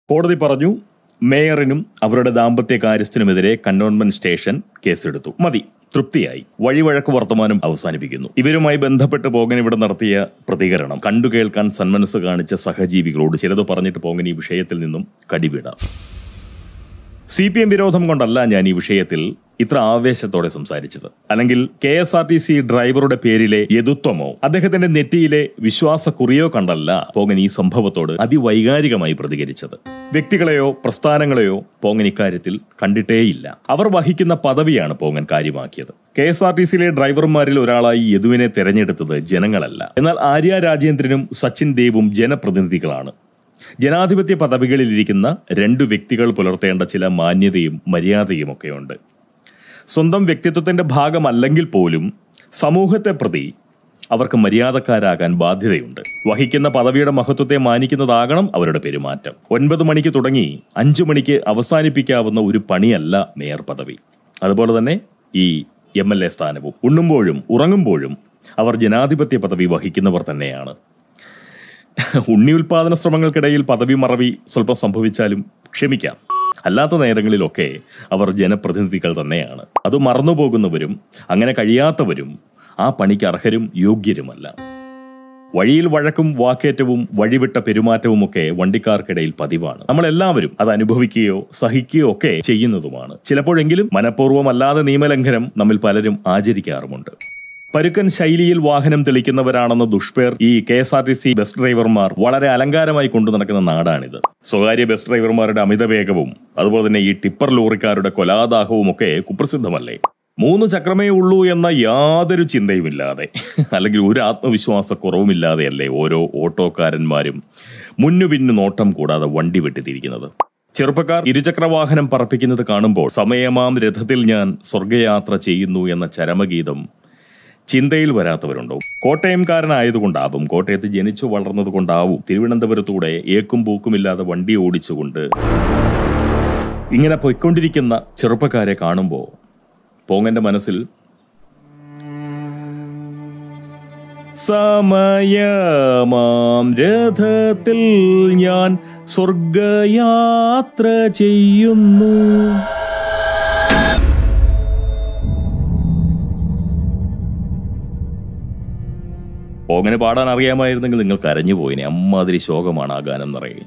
കോടതി പറഞ്ഞു മേയറിനും അവരുടെ ദാമ്പത്യ കാര്യസ്ഥനുമെതിരെ കന്റോൺമെന്റ് സ്റ്റേഷൻ കേസെടുത്തു മതി തൃപ്തിയായി വഴിവഴക്ക് വർത്തമാനം അവസാനിപ്പിക്കുന്നു ഇവരുമായി ബന്ധപ്പെട്ട് പോകൻ ഇവിടെ നടത്തിയ പ്രതികരണം കണ്ടുകേൾക്കാൻ സന്മനസ് കാണിച്ച സഹജീവികളോട് ചിലത് പറഞ്ഞിട്ട് പോകൻ ഈ വിഷയത്തിൽ നിന്നും കടിവിടാം സി പി എം വിരോധം കൊണ്ടല്ല ഞാൻ ഈ വിഷയത്തിൽ ഇത്ര ആവേശത്തോടെ സംസാരിച്ചത് അല്ലെങ്കിൽ K S R T C ഡ്രൈവറുടെ പേരിലെ യദുത്വമോ അദ്ദേഹത്തിന്റെ നെറ്റിയിലെ വിശ്വാസക്കുറിയോ കണ്ടല്ല പോങ്ങൻ ഈ സംഭവത്തോട് അതിവൈകാരികമായി പ്രതികരിച്ചത് വ്യക്തികളെയോ പ്രസ്ഥാനങ്ങളെയോ പോങ്ങൻ ഇക്കാര്യത്തിൽ കണ്ടിട്ടേയില്ല അവർ വഹിക്കുന്ന പദവിയാണ് പോങ്ങൻ കാര്യമാക്കിയത് കെ എസ് ആർ ടി സിയിലെ ഡ്രൈവർമാരിൽ ഒരാളായി യദുവിനെ തെരഞ്ഞെടുത്തത് ജനങ്ങളല്ല എന്നാൽ ആര്യ രാജേന്ദ്രനും സച്ചിൻ ദേവും ജനപ്രതിനിധികളാണ് ജനാധിപത്യ പദവികളിലിരിക്കുന്ന രണ്ടു വ്യക്തികൾ പുലർത്തേണ്ട ചില മാന്യതയും മര്യാദയും ഒക്കെയുണ്ട് സ്വന്തം വ്യക്തിത്വത്തിന്റെ ഭാഗമല്ലെങ്കിൽ പോലും സമൂഹത്തെ പ്രതി അവർക്ക് മര്യാദക്കാരാകാൻ ബാധ്യതയുണ്ട് വഹിക്കുന്ന പദവിയുടെ മഹത്വത്തെ മാനിക്കുന്നതാകണം അവരുടെ പെരുമാറ്റം ഒൻപത് മണിക്ക് തുടങ്ങി അഞ്ചു മണിക്ക് അവസാനിപ്പിക്കാവുന്ന ഒരു പണിയല്ല മേയർ പദവി അതുപോലെ തന്നെ ഈ എം എൽ എ സ്ഥാനവും ഉണ്ണുമ്പോഴും ഉറങ്ങുമ്പോഴും അവർ ജനാധിപത്യ പദവി വഹിക്കുന്നവർ തന്നെയാണ് ഉണ്ണി ഉൽപാദന ശ്രമങ്ങൾക്കിടയിൽ പദവി മറവി സ്വല്പം സംഭവിച്ചാലും ക്ഷമിക്കാം അല്ലാത്ത നേരങ്ങളിലൊക്കെ അവർ ജനപ്രതിനിധികൾ തന്നെയാണ് അത് മറന്നുപോകുന്നവരും അങ്ങനെ കഴിയാത്തവരും ആ പണിക്ക് അർഹരും യോഗ്യരുമല്ല വഴിയിൽ വഴക്കും വാക്കേറ്റവും വഴിവിട്ട പെരുമാറ്റവും ഒക്കെ വണ്ടിക്കാർക്കിടയിൽ പതിവാണ് നമ്മൾ എല്ലാവരും അത് അനുഭവിക്കുകയോ സഹിക്കുകയോ ഒക്കെ ചെയ്യുന്നതുമാണ് ചിലപ്പോഴെങ്കിലും മനഃപൂർവ്വമല്ലാതെ നിയമലംഘനം നമ്മിൽ പലരും ആചരിക്കാറുമുണ്ട് പരുക്കൻ ശൈലിയിൽ വാഹനം തെളിക്കുന്നവരാണെന്ന ദുഷ്പേർ ഈ K S R T C bus ഡ്രൈവർമാർ വളരെ അലങ്കാരമായി കൊണ്ടു നടക്കുന്ന നാടാണിത് സ്വകാര്യ ബസ് ഡ്രൈവർമാരുടെ അമിതവേഗവും അതുപോലെ തന്നെ ഈ ടിപ്പർ ലോറിക്കാരുടെ കൊലാദാഹവും ഒക്കെ കുപ്രസിദ്ധമല്ലേ മൂന്ന് ചക്രമേ ഉള്ളൂ എന്ന യാതൊരു ചിന്തയുമില്ലാതെ അല്ലെങ്കിൽ ഒരു ആത്മവിശ്വാസ കുറവുമില്ലാതെയല്ലേ ഓരോ ഓട്ടോക്കാരന്മാരും മുന്നു പിന്നു നോട്ടം കൂടാതെ വണ്ടി വെട്ടിത്തിരിക്കുന്നത് ചെറുപ്പക്കാർ ഇരുചക്രവാഹനം പറപ്പിക്കുന്നത് കാണുമ്പോൾ സമയമാം രഥത്തിൽ ഞാൻ സ്വർഗയാത്ര ചെയ്യുന്നു എന്ന ചരമഗീതം ചിന്തയിൽ വരാത്തവരുണ്ടോ കോട്ടയംകാരനായതുകൊണ്ടാവും കോട്ടയത്ത് ജനിച്ചു വളർന്നത് കൊണ്ടാവും തിരുവനന്തപുരത്തൂടെ ഏക്കും പൂക്കുമില്ലാതെ വണ്ടി ഓടിച്ചുകൊണ്ട് ഇങ്ങനെ പൊയ്ക്കൊണ്ടിരിക്കുന്ന ചെറുപ്പക്കാരെ കാണുമ്പോൾ പോങ്ങന്റെ മനസ്സിൽ സമയമാം രഥത്തിൽ ഞാൻ സ്വർഗയാത്ര ചെയ്യുന്നു പോങ്ങനെ പാടാൻ അറിയാമായിരുന്നെങ്കിൽ നിങ്ങൾ കരഞ്ഞു പോയിനെ അമ്മാതിരി ശോകമാണ് ആ ഗാനം നിറയെ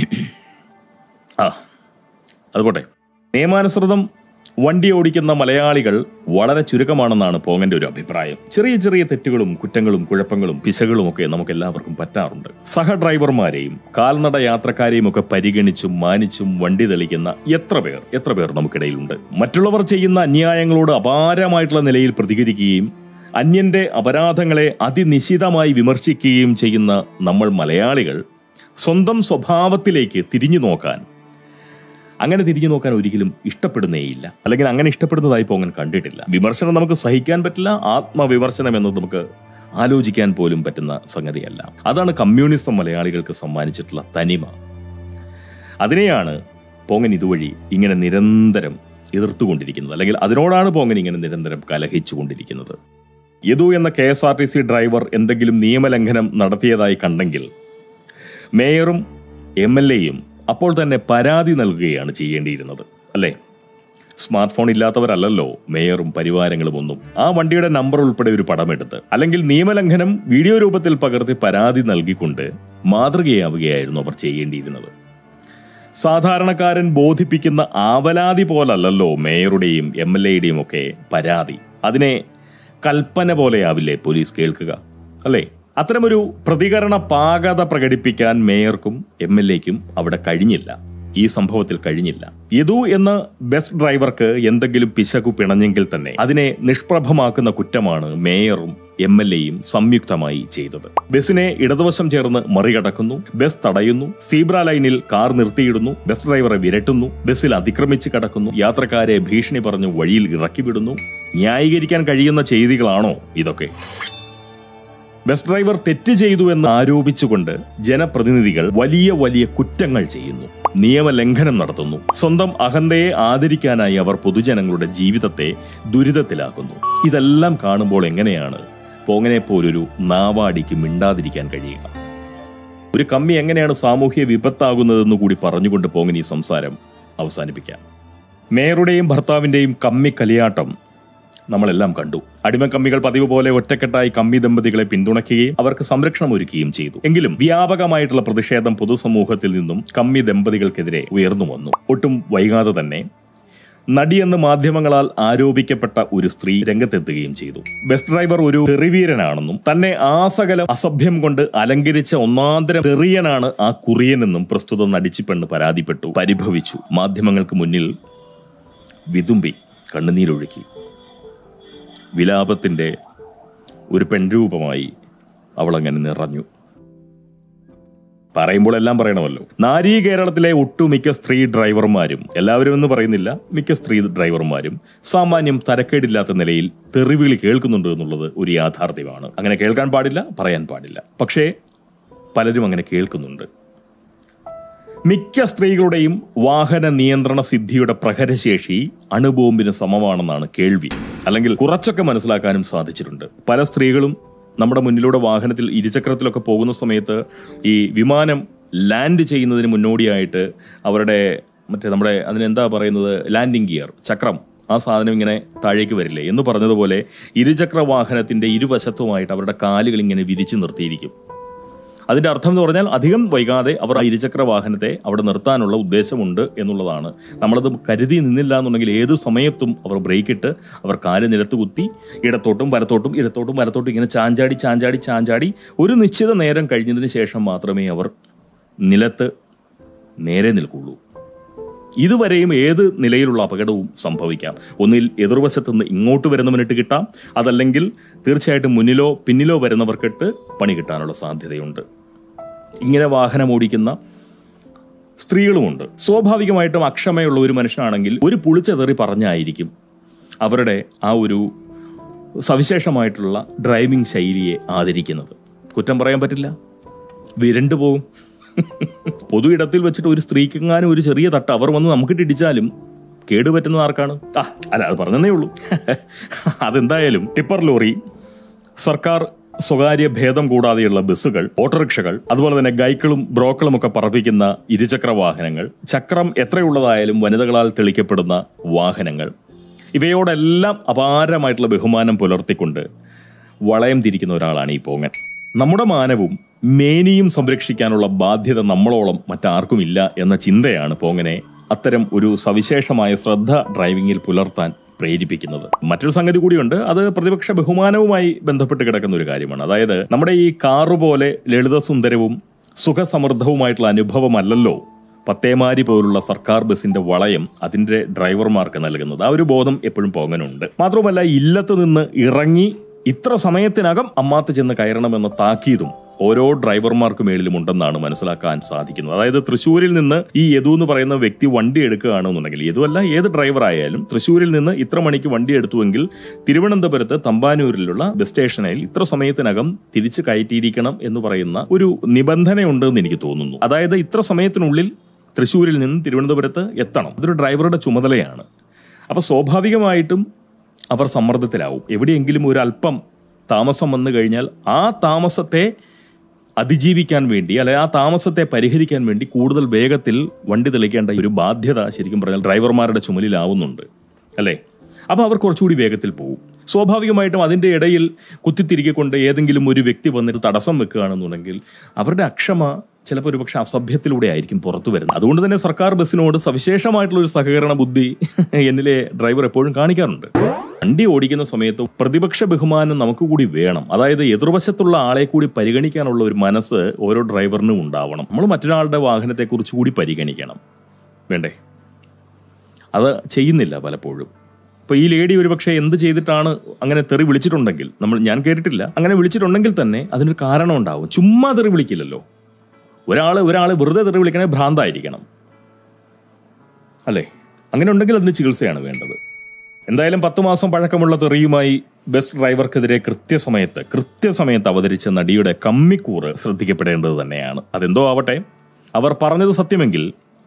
ആ അതുപോട്ടെ നിയമാനുസൃതം വണ്ടി ഓടിക്കുന്ന മലയാളികൾ വളരെ ചുരുക്കമാണെന്നാണ് പോങ്ങന്റെ ഒരു അഭിപ്രായം ചെറിയ ചെറിയ തെറ്റുകളും കുറ്റങ്ങളും കുഴപ്പങ്ങളും പിശകളും ഒക്കെ നമുക്ക് എല്ലാവർക്കും പറ്റാറുണ്ട് സഹ ഡ്രൈവർമാരെയും കാൽനട യാത്രക്കാരെയും ഒക്കെ പരിഗണിച്ചും മാനിച്ചും വണ്ടി തെളിക്കുന്ന എത്ര പേർ എത്ര പേർ നമുക്കിടയിലുണ്ട് മറ്റുള്ളവർ ചെയ്യുന്ന അന്യായങ്ങളോട് അപാരമായിട്ടുള്ള നിലയിൽ പ്രതികരിക്കുകയും അന്യന്റെ അപരാധങ്ങളെ അതിനിശിതമായി വിമർശിക്കുകയും ചെയ്യുന്ന നമ്മൾ മലയാളികൾ സ്വന്തം സ്വഭാവത്തിലേക്ക് തിരിഞ്ഞു നോക്കാൻ അങ്ങനെ തിരിഞ്ഞു നോക്കാൻ ഒരിക്കലും ഇഷ്ടപ്പെടുന്നേയില്ല അല്ലെങ്കിൽ അങ്ങനെ ഇഷ്ടപ്പെടുന്നതായി പോകാൻ കണ്ടിട്ടില്ല വിമർശനം നമുക്ക് സഹിക്കാൻ പറ്റില്ല ആത്മവിമർശനം എന്നത് നമുക്ക് ആലോചിക്കാൻ പോലും പറ്റുന്ന സംഗതിയല്ല അതാണ് കമ്മ്യൂണിസം മലയാളികൾക്ക് സമ്മാനിച്ചിട്ടുള്ള തനിമ അതിനെയാണ് പോങ്ങൻ ഇതുവഴി ഇങ്ങനെ നിരന്തരം എതിർത്തുകൊണ്ടിരിക്കുന്നത് അല്ലെങ്കിൽ അതിനോടാണ് പോങ്ങൻ ഇങ്ങനെ നിരന്തരം കലഹിച്ചുകൊണ്ടിരിക്കുന്നത് യദു എന്ന K S R T C driver എന്തെങ്കിലും നിയമലംഘനം നടത്തിയതായി കണ്ടെങ്കിൽ മേയറും എം എൽ എയും അപ്പോൾ തന്നെ പരാതി നൽകുകയാണ് ചെയ്യേണ്ടിയിരുന്നത് അല്ലേ സ്മാർട്ട് ഫോൺ ഇല്ലാത്തവരല്ലല്ലോ മേയറും പരിവാരങ്ങളും ഒന്നും ആ വണ്ടിയുടെ നമ്പർ ഉൾപ്പെടെ ഒരു പടമെടുത്ത് അല്ലെങ്കിൽ നിയമലംഘനം വീഡിയോ രൂപത്തിൽ പകർത്തി പരാതി നൽകിക്കൊണ്ട് മാതൃകയാവുകയായിരുന്നു അവർ ചെയ്യേണ്ടിയിരുന്നത് സാധാരണക്കാരൻ ബോധിപ്പിക്കുന്ന ആവലാതി പോലല്ലല്ലോ മേയറുടെയും എം എൽ എയുടെയും ഒക്കെ പരാതി അതിനെ കൽപ്പന പോലെയാവില്ലേ പോലീസ് കേൾക്കുക അല്ലേ അത്തരമൊരു പ്രതികരണ പാകത പ്രകടിപ്പിക്കാൻ മേയർക്കും എം എൽ എക്കും അവിടെ കഴിഞ്ഞില്ല ഈ സംഭവത്തിൽ കഴിഞ്ഞില്ല യദു എന്ന ബസ് ഡ്രൈവർക്ക് എന്തെങ്കിലും പിശകു പിണഞ്ഞെങ്കിൽ തന്നെ അതിനെ നിഷ്പ്രഭമാക്കുന്ന കുറ്റമാണ് മേയറും എം എൽ എയും സംയുക്തമായി ചെയ്തത് ബസിനെ ഇടതുവശം ചേർന്ന് മറികടക്കുന്നു ബസ് തടയുന്നു സീബ്ര ലൈനിൽ കാർ നിർത്തിയിടുന്നു ബസ് ഡ്രൈവറെ വിരട്ടുന്നു ബസ്സിൽ അതിക്രമിച്ച് കടക്കുന്നു യാത്രക്കാരെ ഭീഷണി പറഞ്ഞു വഴിയിൽ ഇറക്കിവിടുന്നു ന്യായീകരിക്കാൻ കഴിയുന്ന ചെയ്തികളാണോ ഇതൊക്കെ ബസ് ഡ്രൈവർ തെറ്റ് ചെയ്തു എന്ന് ആരോപിച്ചുകൊണ്ട് ജനപ്രതിനിധികൾ വലിയ വലിയ കുറ്റങ്ങൾ ചെയ്യുന്നു നിയമലംഘനം നടത്തുന്നു സ്വന്തം അഹന്തയെ ആദരിക്കാനായി അവർ പൊതുജനങ്ങളുടെ ജീവിതത്തെ ദുരിതത്തിലാക്കുന്നു ഇതെല്ലാം കാണുമ്പോൾ എങ്ങനെയാണ് പോങ്ങനെ പോലൊരു നാവാടിക്ക് മിണ്ടാതിരിക്കാൻ കഴിയുക ഒരു കമ്മി എങ്ങനെയാണ് സാമൂഹ്യ വിപത്താകുന്നതെന്ന് കൂടി പറഞ്ഞുകൊണ്ട് പോകാൻ ഈ സംസാരം അവസാനിപ്പിക്കാം മേയറുടെയും ഭർത്താവിന്റെയും കമ്മി കലിയാട്ടം നമ്മളെല്ലാം കണ്ടു അടിമക്കമ്മികൾ പതിവ് പോലെ ഒറ്റക്കെട്ടായി കമ്മി ദമ്പതികളെ പിന്തുണയ്ക്കുകയും അവർക്ക് സംരക്ഷണം ഒരുക്കുകയും ചെയ്തു എങ്കിലും വ്യാപകമായിട്ടുള്ള പ്രതിഷേധം പൊതുസമൂഹത്തിൽ നിന്നും കമ്മി ദമ്പതികൾക്കെതിരെ ഉയർന്നു വന്നു ഒട്ടും വൈകാതെ തന്നെ നടിയെന്ന് മാധ്യമങ്ങളാൽ ആരോപിക്കപ്പെട്ട ഒരു സ്ത്രീ രംഗത്തെത്തുകയും ചെയ്തു ബസ് ഡ്രൈവർ ഒരു തെറിവീരനാണെന്നും തന്നെ ആസകലം അസഭ്യം കൊണ്ട് അലങ്കരിച്ച ഒന്നാന്തരം തെറിയനാണ് ആ കുറിയനെന്നും പ്രസ്തുത നടിച്ചു പെണ്ണ് പരാതിപ്പെട്ടു പരിഭവിച്ചു മാധ്യമങ്ങൾക്ക് മുന്നിൽ വിതുമ്പി കണ്ണുനീരൊഴുക്കി വിലാപത്തിന്റെ ഒരു പെൺരൂപമായി അവളങ്ങനെ നിറഞ്ഞു പറയുമ്പോൾ എല്ലാം പറയണമല്ലോ നാരീ കേരളത്തിലെ ഒട്ടുമിക്ക സ്ത്രീ ഡ്രൈവർമാരും എല്ലാവരും എന്ന് പറയുന്നില്ല മിക്ക സ്ത്രീ ഡ്രൈവർമാരും സാമാന്യം തരക്കേടില്ലാത്ത നിലയിൽ തെറിവിളി കേൾക്കുന്നുണ്ട് എന്നുള്ളത് ഒരു യാഥാർത്ഥ്യമാണ് അങ്ങനെ കേൾക്കാൻ പാടില്ല പറയാൻ പാടില്ല പക്ഷേ പലരും അങ്ങനെ കേൾക്കുന്നുണ്ട് മിക്ക സ്ത്രീകളുടെയും വാഹന നിയന്ത്രണ സിദ്ധിയുടെ പ്രഹരശേഷി അണുബോംബിന് സമമാണെന്നാണ് കേൾവി അല്ലെങ്കിൽ കുറച്ചൊക്കെ മനസ്സിലാക്കാനും സാധിച്ചിട്ടുണ്ട് പല സ്ത്രീകളും നമ്മുടെ മുന്നിലൂടെ വാഹനത്തിൽ ഇരുചക്രത്തിലൊക്കെ പോകുന്ന സമയത്ത് ഈ വിമാനം ലാൻഡ് ചെയ്യുന്നതിന് മുന്നോടിയായിട്ട് അവരുടെ മറ്റേ നമ്മുടെ അതിനെന്താ പറയുന്നത് ലാൻഡിംഗ് ഗിയർ ചക്രം ആ സാധനം ഇങ്ങനെ താഴേക്ക് വരില്ലേ എന്ന് പറഞ്ഞതുപോലെ ഇരുചക്ര വാഹനത്തിന്റെ ഇരുവശത്തുമായിട്ട് അവരുടെ കാലുകൾ ഇങ്ങനെ വിരിച്ചു നിർത്തിയിരിക്കും അതിന്റെ അർത്ഥം എന്ന് പറഞ്ഞാൽ അധികം വൈകാതെ അവർ ആ ഇരുചക്ര വാഹനത്തെ അവിടെ നിർത്താനുള്ള ഉദ്ദേശമുണ്ട് എന്നുള്ളതാണ് നമ്മളത് കരുതി നിന്നില്ല എന്നുണ്ടെങ്കിൽ ഏത് സമയത്തും അവർ ബ്രേക്ക് ഇട്ട് അവർ കാല് നിലത്ത് കുത്തി ഇടത്തോട്ടും വലത്തോട്ടും ഇടത്തോട്ടും വലത്തോട്ടും ഇങ്ങനെ ചാഞ്ചാടി ചാഞ്ചാടി ചാഞ്ചാടി ഒരു നിശ്ചിത നേരം കഴിഞ്ഞതിന് ശേഷം മാത്രമേ അവർ നിലത്ത് നേരെ നിൽക്കുള്ളൂ ഇതുവരെയും ഏത് നിലയിലുള്ള അപകടവും സംഭവിക്കാം ഒന്നിൽ എതിർവശത്ത് നിന്ന് ഇങ്ങോട്ട് വരുന്നവനിട്ട് കിട്ടാം അതല്ലെങ്കിൽ തീർച്ചയായിട്ടും മുന്നിലോ പിന്നിലോ വരുന്നവർക്കിട്ട് പണി കിട്ടാനുള്ള സാധ്യതയുണ്ട് ഇങ്ങനെ വാഹനം ഓടിക്കുന്ന സ്ത്രീകളുമുണ്ട് സ്വാഭാവികമായിട്ടും അക്ഷമയുള്ള ഒരു മനുഷ്യനാണെങ്കിൽ ഒരു പുളിച്ചെതറി പറഞ്ഞായിരിക്കും അവരുടെ ആ ഒരു സവിശേഷമായിട്ടുള്ള ഡ്രൈവിംഗ് ശൈലിയെ ആദരിക്കുന്നത് കുറ്റം പറയാൻ പറ്റില്ല വിരണ്ടു പോകും പൊതു ഇടത്തിൽ വെച്ചിട്ട് ഒരു സ്ത്രീക്കെങ്ങാനും ഒരു ചെറിയ തട്ട് അവർ വന്ന് നമുക്കിട്ട് ഇടിച്ചാലും കേടുപറ്റുന്നത് ആർക്കാണ് ആ അല്ല അത് പറഞ്ഞതേ ഉള്ളൂ അതെന്തായാലും ടിപ്പർ ലോറി സർക്കാർ സ്വകാര്യ ഭേദം കൂടാതെയുള്ള ബസ്സുകൾ ഓട്ടോറിക്ഷകൾ അതുപോലെ തന്നെ ഗൈക്കളും ബ്രോക്കളും ഒക്കെ പറപ്പിക്കുന്ന ഇരുചക്ര വാഹനങ്ങൾ ചക്രം എത്രയുള്ളതായാലും വനിതകളാൽ തെളിക്കപ്പെടുന്ന വാഹനങ്ങൾ ഇവയോടെല്ലാം അപാരമായിട്ടുള്ള ബഹുമാനം പുലർത്തിക്കൊണ്ട് വളയം തിരിക്കുന്ന ഒരാളാണ് ഈ പോങ്ങൻ നമ്മുടെ മാനവും മേനിയും സംരക്ഷിക്കാനുള്ള ബാധ്യത നമ്മളോളം മറ്റാർക്കുമില്ല എന്ന ചിന്തയാണ് പോങ്ങനെ അത്തരം ഒരു സവിശേഷമായ ശ്രദ്ധ ഡ്രൈവിംഗിൽ പുലർത്താൻ പ്രേരിപ്പിക്കുന്നത് മറ്റൊരു സംഗതി കൂടിയുണ്ട് അത് പ്രതിപക്ഷ ബഹുമാനവുമായി ബന്ധപ്പെട്ട് കിടക്കുന്ന ഒരു കാര്യമാണ് അതായത് നമ്മുടെ ഈ കാറ് പോലെ ലളിതസുന്ദരവും സുഖസമൃദ്ധവുമായിട്ടുള്ള അനുഭവമല്ലല്ലോ പത്തേമാരി പോലുള്ള സർക്കാർ ബസിന്റെ വളയം അതിന്റെ ഡ്രൈവർമാർക്ക് നൽകുന്നത് ആ ഒരു ബോധം എപ്പോഴും പോങ്ങനുണ്ട് മാത്രമല്ല ഇല്ലത്ത് നിന്ന് ഇറങ്ങി ഇത്ര സമയത്തിനകം അമ്മാത്ത് ചെന്ന് കയറണമെന്ന താക്കീതും ഓരോ ഡ്രൈവർമാർക്ക് മേളിലും ഉണ്ടെന്നാണ് മനസ്സിലാക്കാൻ സാധിക്കുന്നത് അതായത് തൃശ്ശൂരിൽ നിന്ന് ഈ യദു എന്ന് പറയുന്ന വ്യക്തി വണ്ടി എടുക്കുകയാണെന്നുണ്ടെങ്കിൽ യദു അല്ല ഏത് ഡ്രൈവർ ആയാലും തൃശ്ശൂരിൽ നിന്ന് ഇത്ര മണിക്ക് വണ്ടി എടുത്തുവെങ്കിൽ തിരുവനന്തപുരത്ത് തമ്പാനൂരിലുള്ള ബസ് സ്റ്റേഷനിൽ ഇത്ര സമയത്തിനകം തിരിച്ചു കയറ്റിയിരിക്കണം എന്ന് പറയുന്ന ഒരു നിബന്ധനയുണ്ടെന്ന് എനിക്ക് തോന്നുന്നു അതായത് ഇത്ര സമയത്തിനുള്ളിൽ തൃശ്ശൂരിൽ നിന്ന് തിരുവനന്തപുരത്ത് എത്തണം അതൊരു ഡ്രൈവറുടെ ചുമതലയാണ് അപ്പൊ സ്വാഭാവികമായിട്ടും അവർ സമ്മർദ്ദത്തിലാവും എവിടെയെങ്കിലും ഒരു അല്പം താമസം വന്നു കഴിഞ്ഞാൽ ആ താമസത്തെ അതിജീവിക്കാൻ വേണ്ടി അല്ലെ ആ താമസത്തെ പരിഹരിക്കാൻ വേണ്ടി കൂടുതൽ വേഗത്തിൽ വണ്ടി തെളിക്കേണ്ട ഒരു ബാധ്യത ശരിക്കും പറഞ്ഞാൽ ഡ്രൈവർമാരുടെ ചുമലിലാവുന്നുണ്ട് അല്ലേ അപ്പോൾ അവർ കുറച്ചുകൂടി വേഗത്തിൽ പോകും സ്വാഭാവികമായിട്ടും അതിന്റെ ഇടയിൽ കുത്തിത്തിരിക്കൊണ്ട് ഏതെങ്കിലും ഒരു വ്യക്തി വന്നിട്ട് തടസ്സം വെക്കുകയാണെന്നുണ്ടെങ്കിൽ അവരുടെ അക്ഷമ ചിലപ്പോൾ ഒരുപക്ഷെ അസഭ്യത്തിലൂടെ ആയിരിക്കും പുറത്തു വരുന്നത് അതുകൊണ്ട് തന്നെ സർക്കാർ ബസ്സിനോട് സവിശേഷമായിട്ടുള്ള ഒരു സഹകരണ ബുദ്ധി എന്നിലെ ഡ്രൈവർ എപ്പോഴും കാണിക്കാറുണ്ട് വണ്ടി ഓടിക്കുന്ന സമയത്ത് പ്രതിപക്ഷ ബഹുമാനം നമുക്ക് കൂടി വേണം അതായത് എതിർവശത്തുള്ള ആളെ കൂടി പരിഗണിക്കാനുള്ള ഒരു മനസ്സ് ഓരോ ഡ്രൈവറിനും ഉണ്ടാവണം നമ്മൾ മറ്റൊരാളുടെ വാഹനത്തെ കുറിച്ച് കൂടി പരിഗണിക്കണം വേണ്ടേ അത് ചെയ്യുന്നില്ല പലപ്പോഴും ഇപ്പൊ ഈ ലേഡി ഒരുപക്ഷെ എന്ത് ചെയ്തിട്ടാണ് അങ്ങനെ തെറി വിളിച്ചിട്ടുണ്ടെങ്കിൽ നമ്മൾ ഞാൻ കേട്ടിട്ടില്ല അങ്ങനെ വിളിച്ചിട്ടുണ്ടെങ്കിൽ തന്നെ അതിനൊരു കാരണം ഉണ്ടാവും ചുമ്മാ തെറി വിളിക്കില്ലല്ലോ ഒരാള് ഒരാള് വെറുതെ തെറി വിളിക്കണേ ഭ്രാന്തായിരിക്കണം അല്ലേ അങ്ങനെ ഉണ്ടെങ്കിൽ അതിന് ചികിത്സയാണ് വേണ്ടത് എന്തായാലും പത്തു മാസം പഴക്കമുള്ള തെറിയുമായി ബസ് ഡ്രൈവർക്കെതിരെ കൃത്യസമയത്ത് കൃത്യസമയത്ത് അവതരിച്ച നടിയുടെ കമ്മിക്കൂറ് ശ്രദ്ധിക്കപ്പെടേണ്ടത് തന്നെയാണ് അതെന്തോ ആവട്ടെ അവർ പറഞ്ഞത് സത്യമെങ്കിൽ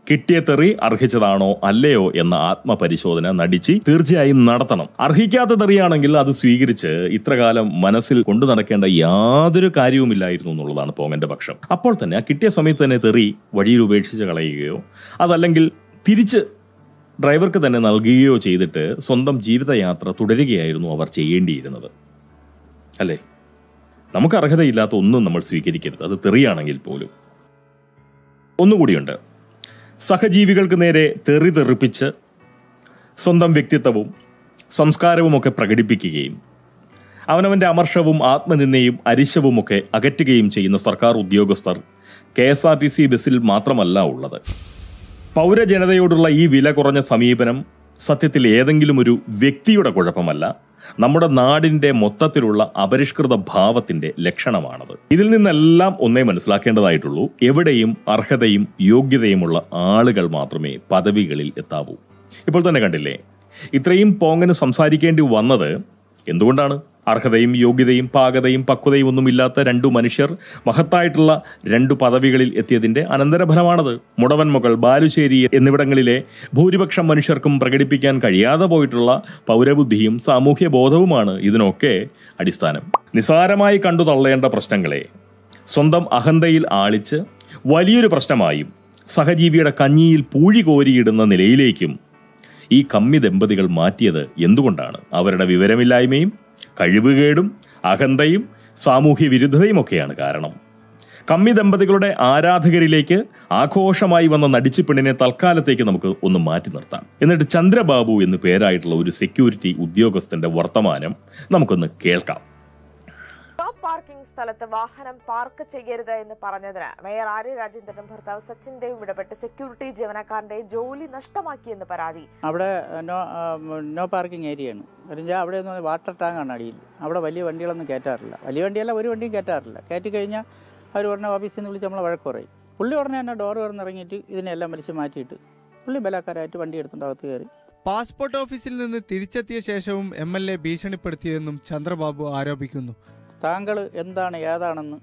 കിട്ടിയ തെറി അർഹിച്ചതാണോ അല്ലയോ എന്ന ആത്മപരിശോധന നടിച്ച് തീർച്ചയായും നടത്തണം അർഹിക്കാത്ത തെറിയാണെങ്കിൽ അത് സ്വീകരിച്ച് ഇത്രകാലം മനസ്സിൽ കൊണ്ടു നടക്കേണ്ട യാതൊരു കാര്യവുമില്ലായിരുന്നു എന്നുള്ളതാണ് പോങ്ങന്റെ പക്ഷം അപ്പോൾ തന്നെ ആ കിട്ടിയ സമയത്ത് തന്നെ തെറി വഴിയിൽ ഉപേക്ഷിച്ച് കളയുകയോ അതല്ലെങ്കിൽ തിരിച്ച് ഡ്രൈവർക്ക് തന്നെ നൽകുകയോ ചെയ്തിട്ട് സ്വന്തം ജീവിതയാത്ര തുടരുകയായിരുന്നു അവർ ചെയ്യേണ്ടിയിരുന്നത് അല്ലേ നമുക്ക് അർഹതയില്ലാത്ത ഒന്നും നമ്മൾ സ്വീകരിക്കരുത് അത് തെറിയാണെങ്കിൽ പോലും ഒന്നുകൂടിയുണ്ട് സഹജീവികൾക്ക് നേരെ തെറി തെറിപ്പിച്ച് സ്വന്തം വ്യക്തിത്വവും സംസ്കാരവുമൊക്കെ പ്രകടിപ്പിക്കുകയും അവനവന്റെ അമർഷവും ആത്മനിന്ദയും അരിശവുമൊക്കെ അകറ്റുകയും ചെയ്യുന്ന സർക്കാർ ഉദ്യോഗസ്ഥർ K S R T C ബസ്സിൽ മാത്രമല്ല ഉള്ളത് പൗരജനതയോടുള്ള ഈ വില കുറഞ്ഞ സമീപനം സത്യത്തിൽ ഏതെങ്കിലും ഒരു വ്യക്തിയുടെ കുഴപ്പമല്ല നമ്മുടെ നാടിന്റെ മൊത്തത്തിലുള്ള അപരിഷ്കൃത ഭാവത്തിന്റെ ലക്ഷണമാണത് ഇതിൽ നിന്നെല്ലാം ഒന്നേ മനസ്സിലാക്കേണ്ടതായിട്ടുള്ളൂ എവിടെയും അർഹതയും യോഗ്യതയുമുള്ള ആളുകൾ മാത്രമേ പദവികളിൽ എത്താവൂ ഇപ്പോൾ തന്നെ കണ്ടില്ലേ ഇത്രയും പോങ്ങന് സംസാരിക്കേണ്ടി വന്നത് എന്തുകൊണ്ടാണ് അർഹതയും യോഗ്യതയും പാകതയും പക്വതയും ഒന്നുമില്ലാത്ത രണ്ടു മനുഷ്യർ മഹത്തായിട്ടുള്ള രണ്ടു പദവികളിൽ എത്തിയതിന്റെ അനന്തരഫലമാണത് മുടവൻമുകൾ ബാലുശ്ശേരി എന്നിവിടങ്ങളിലെ ഭൂരിപക്ഷം മനുഷ്യർക്കും പ്രകടിപ്പിക്കാൻ കഴിയാതെ പോയിട്ടുള്ള പൗരബുദ്ധിയും സാമൂഹ്യ ബോധവുമാണ് ഇതിനൊക്കെ അടിസ്ഥാനം നിസാരമായി കണ്ടു തള്ളേണ്ട പ്രശ്നങ്ങളെ സ്വന്തം അഹന്തയിൽ ആളിച്ച് വലിയൊരു പ്രശ്നമായും സഹജീവിയുടെ കഞ്ഞിയിൽ പൂഴി കോരിയിടുന്ന നിലയിലേക്കും ഈ കമ്മി ദമ്പതികൾ മാറ്റിയത് എന്തുകൊണ്ടാണ് അവരുടെ വിവരമില്ലായ്മയും കഴിവുകേടും അഹന്തയും സാമൂഹ്യ വിരുദ്ധതയും ഒക്കെയാണ് കാരണം കമ്മി ദമ്പതികളുടെ ആരാധകരിലേക്ക് ആഘോഷമായി വന്ന നടിച്ചു പെണ്ണിനെ തൽക്കാലത്തേക്ക് നമുക്ക് ഒന്ന് മാറ്റി നിർത്താം എന്നിട്ട് ചന്ദ്രബാബു എന്ന് പേരായിട്ടുള്ള ഒരു സെക്യൂരിറ്റി ഉദ്യോഗസ്ഥന്റെ വർത്തമാനം നമുക്കൊന്ന് കേൾക്കാം നോ പാർക്കിംഗ് സ്ഥലത്ത് വാഹനം പാർക്ക് ചെയ്യരുത് എന്ന് പറഞ്ഞതിന് മേയർ ആര്യ രാജേന്ദ്രനും ഭർത്താവ് സച്ചിൻ ദേവും ഇടപെട്ട് സെക്യൂരിറ്റി ജീവനക്കാരന്റെ ജോലി നഷ്ടമാക്കിയെന്ന് പരാതി അവിടെ നോ ആ, നോ പാർക്കിംഗ് ഏരിയയാണ് കാര്യം അവിടെ നിന്ന് വാട്ടർ ടാങ്കാണ് അടിയിൽ അവിടെ വലിയ വണ്ടികളൊന്നും കയറ്റാറില്ല വലിയ വണ്ടിയല്ല ഒരു വണ്ടിയും കയറ്റാറില്ല കയറ്റി കഴിഞ്ഞാൽ അവർ ഉടനെ ഓഫീസിൽ നിന്ന് വിളിച്ച് നമ്മളെ വഴക്ക് പറയും പുള്ളി ഉടനെ തന്നെ ഡോർ തുറന്നിറങ്ങിയിട്ട് ഇതിനെല്ലാം വലിച്ച് മാറ്റിയിട്ട് പുള്ളി ബലാക്കാരായിട്ട് വണ്ടി എടുത്തുകൊണ്ട് അകത്ത് കയറി പാസ്പോർട്ട് ഓഫീസിൽ നിന്ന് തിരിച്ചെത്തിയ ശേഷവും എം എൽ എ ഭീഷണിപ്പെടുത്തിയെന്നും ചന്ദ്രബാബു ആരോപിക്കുന്നു താങ്കൾ എന്താണ് ഏതാണെന്ന്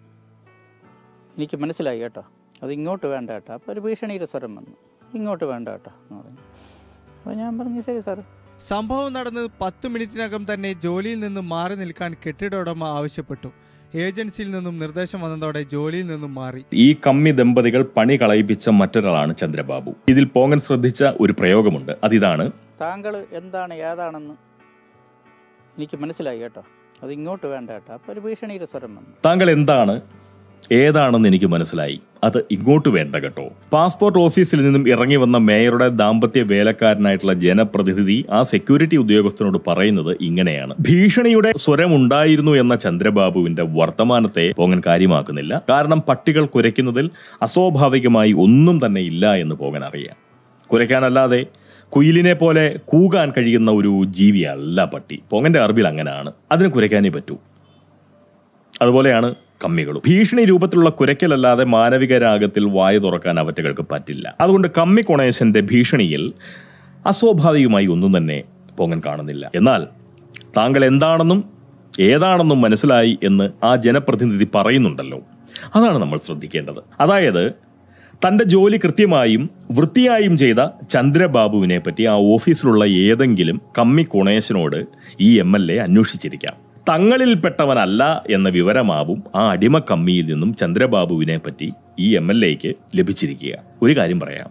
എനിക്ക് മനസ്സിലായി കേട്ടോ അത് ഇങ്ങോട്ട് വേണ്ട കേട്ടോ അപ്പോൾ ഒരു ഭീഷണിയുടെ സ്വരം വന്നു ഇങ്ങോട്ട് വേണ്ട കേട്ടോ എന്ന് പറഞ്ഞു അപ്പോൾ ഞാൻ പറഞ്ഞു ശരി സാർ സംഭവം നടന്ന് പത്ത് മിനിറ്റിനകം തന്നെ ജോലിയിൽ നിന്നും മാറി നിൽക്കാൻ കെട്ടിട ഉടമ ആവശ്യപ്പെട്ടു ഏജൻസിയിൽ നിന്നും നിർദ്ദേശം വന്നതോടെ ജോലിയിൽ നിന്നും മാറി ഈ കമ്മി ദമ്പതികൾ പണി കളയിപ്പിച്ച മറ്റൊരാളാണ് ചന്ദ്രബാബു ഇതിൽ പോങ്ങൻ ശ്രദ്ധിച്ച ഒരു പ്രയോഗമുണ്ട് അതിതാണ് താങ്കൾ എന്താണ് ഏതാണെന്ന് എനിക്ക് മനസ്സിലായി കേട്ടോ അത് ഇങ്ങോട്ട് വേണ്ട കേട്ടോ അപ്പോൾ ഒരു ഭീഷണിയുടെ സ്വരം വന്നു താങ്കൾ എന്താണ് ഏതാണെന്ന് എനിക്ക് മനസ്സിലായി അത് ഇങ്ങോട്ട് വേണ്ട കേട്ടോ പാസ്പോർട്ട് ഓഫീസിൽ നിന്നും ഇറങ്ങി വന്ന മേയറുടെ ദാമ്പത്യ വേലക്കാരനായിട്ടുള്ള ജനപ്രതിനിധി ആ സെക്യൂരിറ്റി ഉദ്യോഗസ്ഥനോട് പറയുന്നത് ഇങ്ങനെയാണ് ഭീഷണിയുടെ സ്വരമുണ്ടായിരുന്നു എന്ന ചന്ദ്രബാബുവിന്റെ വർത്തമാനത്തെ പോങ്ങൻ കാര്യമാക്കുന്നില്ല കാരണം പട്ടികൾ കുരയ്ക്കുന്നതിൽ അസ്വാഭാവികമായി ഒന്നും തന്നെ ഇല്ല എന്ന് പോങ്ങൻ അറിയാം കുരയ്ക്കാനല്ലാതെ കുയിലിനെ പോലെ കൂകാൻ കഴിയുന്ന ഒരു ജീവിയല്ല പട്ടി പോങ്ങന്റെ അറിവിൽ അങ്ങനെയാണ് അതിന് കുരയ്ക്കാനേ പറ്റൂ അതുപോലെയാണ് കമ്മികളും ഭീഷണി രൂപത്തിലുള്ള കുരയ്ക്കലല്ലാതെ മാനവിക രാഗത്തിൽ വായ തുറക്കാൻ അവറ്റകൾക്ക് പറ്റില്ല അതുകൊണ്ട് കമ്മി കൊണേശന്റെ ഭീഷണിയിൽ അസ്വാഭാവികമായി ഒന്നും തന്നെ പൊങ്ങൻ കാണുന്നില്ല എന്നാൽ താങ്കൾ എന്താണെന്നും ഏതാണെന്നും മനസ്സിലായി എന്ന് ആ ജനപ്രതിനിധി പറയുന്നുണ്ടല്ലോ അതാണ് നമ്മൾ ശ്രദ്ധിക്കേണ്ടത് അതായത് തന്റെ ജോലി കൃത്യമായും വൃത്തിയായും ചെയ്ത ചന്ദ്രബാബുവിനെ പറ്റി ആ ഓഫീസിലുള്ള ഏതെങ്കിലും കമ്മി കൊണേശനോട് ഈ എം എൽ എ അന്വേഷിച്ചിരിക്കാം തങ്ങളിൽപ്പെട്ടവനല്ല എന്ന വിവരമാവും ആ അടിമ കമ്മിയിൽ നിന്നും ചന്ദ്രബാബുവിനെ പറ്റി ഈ എം എൽ എക്ക് ലഭിച്ചിരിക്കുക ഒരു കാര്യം പറയാം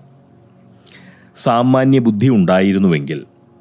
സാമാന്യ ബുദ്ധി ഉണ്ടായിരുന്നുവെങ്കിൽ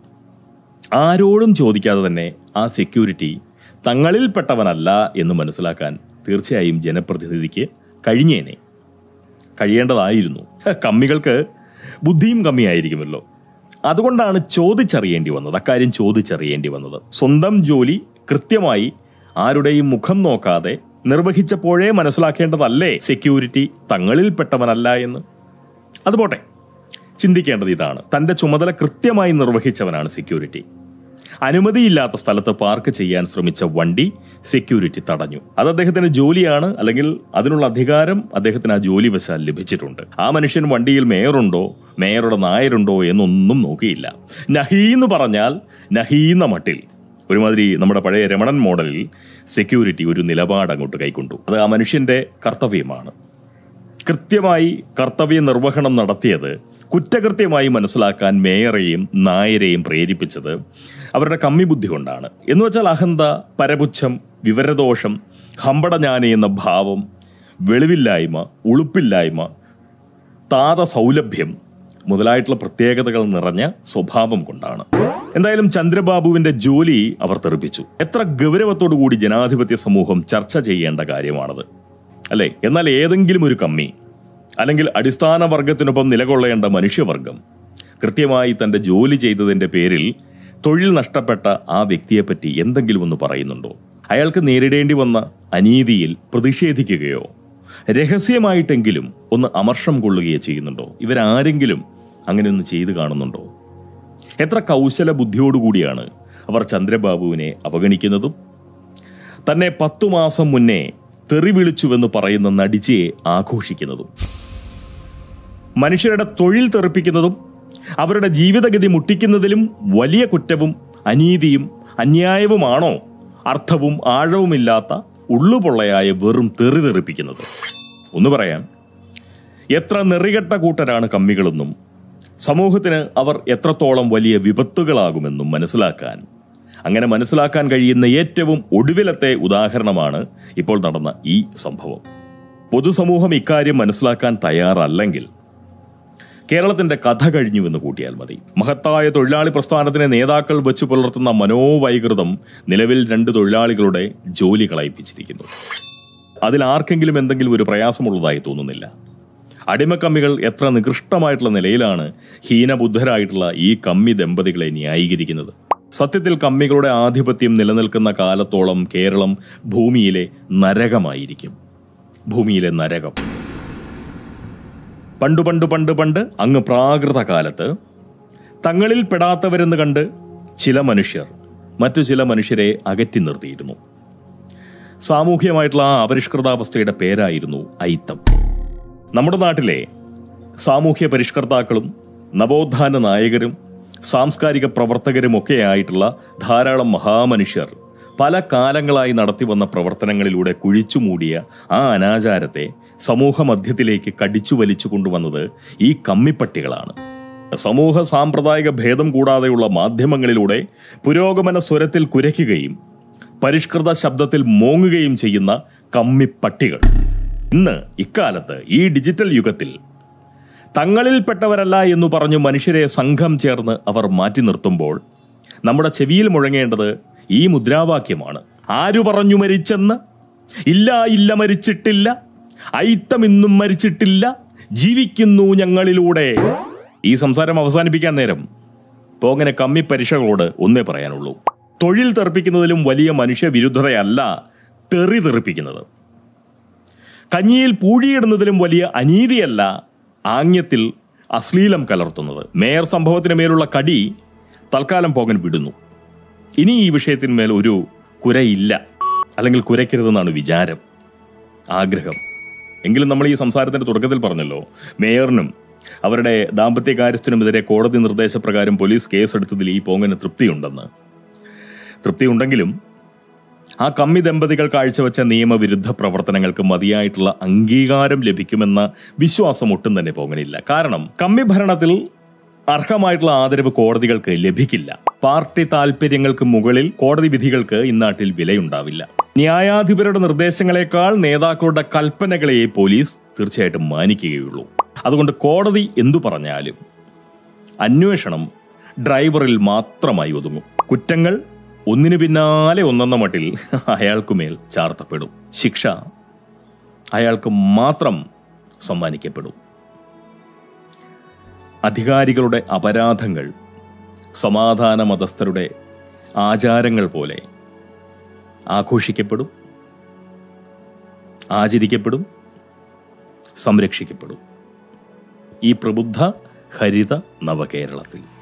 ആരോടും ചോദിക്കാതെ തന്നെ ആ സെക്യൂരിറ്റി തങ്ങളിൽപ്പെട്ടവനല്ല എന്ന് മനസ്സിലാക്കാൻ തീർച്ചയായും ജനപ്രതിനിധിക്ക് കഴിഞ്ഞേനെ കഴിയേണ്ടതായിരുന്നു കമ്മികൾക്ക് ബുദ്ധിയും കമ്മിയായിരിക്കുമല്ലോ അതുകൊണ്ടാണ് ചോദിച്ചറിയേണ്ടി വന്നത് അക്കാര്യം ചോദിച്ചറിയേണ്ടി വന്നത് സ്വന്തം ജോലി കൃത്യമായി ആരുടെയും മുഖം നോക്കാതെ നിർവഹിച്ചപ്പോഴേ മനസ്സിലാക്കേണ്ടതല്ലേ സെക്യൂരിറ്റി തങ്ങളിൽപ്പെട്ടവനല്ല എന്ന് അതുപോട്ടെ ചിന്തിക്കേണ്ടത് ഇതാണ് തന്റെ ചുമതല കൃത്യമായി നിർവഹിച്ചവനാണ് സെക്യൂരിറ്റി അനുമതിയില്ലാത്ത സ്ഥലത്ത് പാർക്ക് ചെയ്യാൻ ശ്രമിച്ച വണ്ടി സെക്യൂരിറ്റി തടഞ്ഞു അത് അദ്ദേഹത്തിന്റെ ജോലിയാണ് അല്ലെങ്കിൽ അതിനുള്ള അധികാരം അദ്ദേഹത്തിന് ആ ജോലി വശാൽ ലഭിച്ചിട്ടുണ്ട് ആ മനുഷ്യൻ വണ്ടിയിൽ മേയറുണ്ടോ മേയറുടെ നായരുണ്ടോ എന്നൊന്നും നോക്കിയില്ല നഹീ എന്ന് പറഞ്ഞാൽ നഹീന്ന മട്ടിൽ ഒരുമാതിരി നമ്മുടെ പഴയ രമണൻ മോഡലിൽ സെക്യൂരിറ്റി ഒരു നിലപാട് അങ്ങോട്ട് കൈക്കൊണ്ടു അത് ആ മനുഷ്യന്റെ കർത്തവ്യമാണ് കൃത്യമായി കർത്തവ്യ നിർവഹണം നടത്തിയത് കുറ്റകൃത്യമായി മനസ്സിലാക്കാൻ മേയറെയും നായരെയും പ്രേരിപ്പിച്ചത് അവരുടെ കമ്മി ബുദ്ധി കൊണ്ടാണ് എന്ന് വെച്ചാൽ അഹന്ത പരപുച്ഛം വിവരദോഷം ഹമ്പടஞാനി എന്ന ഭാവം വെളിവില്ലായ്മ ഉളുപ്പില്ലായ്മ താത സൗലഭ്യം മുതലായിട്ടുള്ള പ്രത്യേകതകൾ നിറഞ്ഞ സ്വഭാവം കൊണ്ടാണ് എന്തായാലും ചന്ദ്രബാബുവിന്റെ ജോലി അവർ തെറിപ്പിച്ചു എത്ര ഗൗരവത്തോടു കൂടി ജനാധിപത്യ സമൂഹം ചർച്ച ചെയ്യേണ്ട കാര്യമാണത് അല്ലേ എന്നാൽ ഏതെങ്കിലും ഒരു കമ്മി അല്ലെങ്കിൽ അടിസ്ഥാന വർഗത്തിനൊപ്പം നിലകൊള്ളേണ്ട മനുഷ്യവർഗം കൃത്യമായി തന്റെ ജോലി ചെയ്തതിന്റെ പേരിൽ തൊഴിൽ നഷ്ടപ്പെട്ട ആ വ്യക്തിയെപ്പറ്റി എന്തെങ്കിലും ഒന്ന് പറയുന്നുണ്ടോ അയാൾക്ക് നേരിടേണ്ടി വന്ന അനീതിയിൽ പ്രതിഷേധിക്കുകയോ രഹസ്യമായിട്ടെങ്കിലും ഒന്ന് അമർഷം കൊള്ളുകയോ ചെയ്യുന്നുണ്ടോ ഇവരാരെങ്കിലും അങ്ങനെ ഒന്ന് ചെയ്തു കാണുന്നുണ്ടോ എത്ര കൗശല ബുദ്ധിയോടുകൂടിയാണ് അവർ ചന്ദ്രബാബുവിനെ അവഗണിക്കുന്നതും തന്നെ പത്തു മാസം മുന്നേ തെറി വിളിച്ചുവെന്ന് പറയുന്ന നടിച്ചയെ ആഘോഷിക്കുന്നതും മനുഷ്യരുടെ തൊഴിൽ തെറിപ്പിക്കുന്നതും അവരുടെ ജീവിതഗതി മുട്ടിക്കുന്നതിലും വലിയ കുറ്റവും അനീതിയും അന്യായവുമാണോ അർത്ഥവും ആഴവുമില്ലാത്ത ഉള്ളുപൊള്ളയായ വെറും തെറി തെറിപ്പിക്കുന്നത് ഒന്ന് പറയാം എത്ര നെറികെട്ട കൂട്ടരാണ് കമ്മികളെന്നും സമൂഹത്തിന് അവർ എത്രത്തോളം വലിയ വിപത്തുകളാകുമെന്നും മനസ്സിലാക്കാൻ അങ്ങനെ മനസ്സിലാക്കാൻ കഴിയുന്ന ഏറ്റവും ഒടുവിലത്തെ ഉദാഹരണമാണ് ഇപ്പോൾ നടന്ന ഈ സംഭവം പൊതുസമൂഹം ഇക്കാര്യം മനസ്സിലാക്കാൻ തയ്യാറല്ലെങ്കിൽ കേരളത്തിന്റെ കഥ കഴിഞ്ഞുവെന്ന് കൂട്ടിയാൽ മതി മഹത്തായ തൊഴിലാളി പ്രസ്ഥാനത്തിനെ നേതാക്കൾ വെച്ചു പുലർത്തുന്ന മനോവൈകൃതം നിലവിൽ രണ്ട് തൊഴിലാളികളുടെ ജോലി കളയിപ്പിച്ചിരിക്കുന്നു അതിൽ ആർക്കെങ്കിലും എന്തെങ്കിലും ഒരു പ്രയാസമുള്ളതായി തോന്നുന്നില്ല അടിമക്കമ്മികൾ എത്ര നികൃഷ്ടമായിട്ടുള്ള നിലയിലാണ് ഹീനബുദ്ധരായിട്ടുള്ള ഈ കമ്മി ദമ്പതികളെ ന്യായീകരിക്കുന്നത് സത്യത്തിൽ കമ്മികളുടെ ആധിപത്യം നിലനിൽക്കുന്ന കാലത്തോളം കേരളം ഭൂമിയിലെ നരകമായിരിക്കും ഭൂമിയിലെ നരകം പണ്ടു പണ്ട് പണ്ട് പണ്ട് അങ്ങ് പ്രാകൃത കാലത്ത് തങ്ങളിൽ പെടാത്തവരെന്ന് കണ്ട് ചില മനുഷ്യർ മറ്റു ചില മനുഷ്യരെ അകറ്റി നിർത്തിയിരുന്നു സാമൂഹ്യമായിട്ടുള്ള ആ അപരിഷ്കൃതാവസ്ഥയുടെ പേരായിരുന്നു ഐത്തം നമ്മുടെ നാട്ടിലെ സാമൂഹ്യ പരിഷ്കർത്താക്കളും നവോത്ഥാന നായകരും സാംസ്കാരിക പ്രവർത്തകരുമൊക്കെ ആയിട്ടുള്ള ധാരാളം മഹാമനുഷ്യർ പല കാലങ്ങളായി നടത്തിവന്ന പ്രവർത്തനങ്ങളിലൂടെ കുഴിച്ചുമൂടിയ ആ അനാചാരത്തെ സമൂഹ മധ്യത്തിലേക്ക് കടിച്ചു വലിച്ചു കൊണ്ടുവന്നത് ഈ കമ്മിപ്പട്ടികളാണ് സമൂഹ സാമ്പ്രദായിക ഭേദം കൂടാതെയുള്ള മാധ്യമങ്ങളിലൂടെ പുരോഗമന സ്വരത്തിൽ കുരയ്ക്കുകയും പരിഷ്കൃത ശബ്ദത്തിൽ മോങ്ങുകയും ചെയ്യുന്ന കമ്മിപ്പട്ടികൾ ഇന്ന് ഇക്കാലത്ത് ഈ ഡിജിറ്റൽ യുഗത്തിൽ തങ്ങളിൽപ്പെട്ടവരല്ല എന്ന് പറഞ്ഞു മനുഷ്യരെ സംഘം ചേർന്ന് അവർ മാറ്റി നിർത്തുമ്പോൾ നമ്മുടെ ചെവിയിൽ മുഴങ്ങേണ്ടത് ഈ മുദ്രാവാക്യമാണ് ആരു പറഞ്ഞു മരിച്ചെന്ന് ഇല്ല ഇല്ല മരിച്ചിട്ടില്ല ഐത്തം ഇന്നും മരിച്ചിട്ടില്ല ജീവിക്കുന്നു ഞങ്ങളിലൂടെ ഈ സംസാരം അവസാനിപ്പിക്കാൻ നേരം പോങ്ങനെ കമ്മി പരീക്ഷകളോട് ഒന്നേ പറയാനുള്ളൂ തൊഴിൽ തെറിപ്പിക്കുന്നതിലും വലിയ മനുഷ്യവിരുദ്ധതയല്ല തെറി തെറിപ്പിക്കുന്നത് കഞ്ഞിയിൽ പൂഴിയിടുന്നതിലും വലിയ അനീതിയല്ല ആംഗ്യത്തിൽ അശ്ലീലം കലർത്തുന്നത് മേയർ സംഭവത്തിന് മേലുള്ള കടി തൽക്കാലം പോകാൻ വിടുന്നു ഇനി ഈ വിഷയത്തിന്മേൽ ഒരു കുരയില്ല അല്ലെങ്കിൽ കുരയ്ക്കരുതെന്നാണ് വിചാരം ആഗ്രഹം എങ്കിലും നമ്മൾ ഈ സംസാരത്തിന്റെ തുടക്കത്തിൽ പറഞ്ഞല്ലോ മേയറിനും അവരുടെ ദാമ്പത്യ കാര്യസ്ഥനുമെതിരെ കോടതി നിർദ്ദേശപ്രകാരം പോലീസ് കേസെടുത്തതിൽ ഈ പോങ്ങന് തൃപ്തിയുണ്ടെന്ന് തൃപ്തിയുണ്ടെങ്കിലും ആ കമ്മി ദമ്പതികൾ കാഴ്ചവെച്ച നിയമവിരുദ്ധ പ്രവർത്തനങ്ങൾക്ക് മതിയായിട്ടുള്ള അംഗീകാരം ലഭിക്കുമെന്ന വിശ്വാസം ഒട്ടും തന്നെ പോകണില്ല കാരണം കമ്മി ഭരണത്തിൽ അർഹമായിട്ടുള്ള ആദരവ് കോടതികൾക്ക് ലഭിക്കില്ല പാർട്ടി താൽപര്യങ്ങൾക്ക് മുകളിൽ കോടതി വിധികൾക്ക് ഇന്നാട്ടിൽ വിലയുണ്ടാവില്ല ന്യായാധിപരുടെ നിർദ്ദേശങ്ങളെക്കാൾ നേതാക്കളുടെ കൽപ്പനകളെ പോലീസ് തീർച്ചയായിട്ടും മാനിക്കുകയുള്ളൂ അതുകൊണ്ട് കോടതി എന്തു പറഞ്ഞാലും അന്വേഷണം ഡ്രൈവറിൽ മാത്രമായി ഒതുങ്ങും കുറ്റങ്ങൾ ഒന്നിനു പിന്നാലെ ഒന്നെന്ന മട്ടിൽ അയാൾക്കുമേൽ ചാർത്തപ്പെടും ശിക്ഷ അയാൾക്ക് മാത്രം സമ്മാനിക്കപ്പെടും അധികാരികളുടെ അപരാധങ്ങൾ സമാധാന മതസ്ഥരുടെ ആചാരങ്ങൾ പോലെ ആഘോഷിക്കപ്പെടും ആചരിക്കപ്പെടും സംരക്ഷിക്കപ്പെടും ഈ പ്രബുദ്ധ ഹരിത നവകേരളത്തിൽ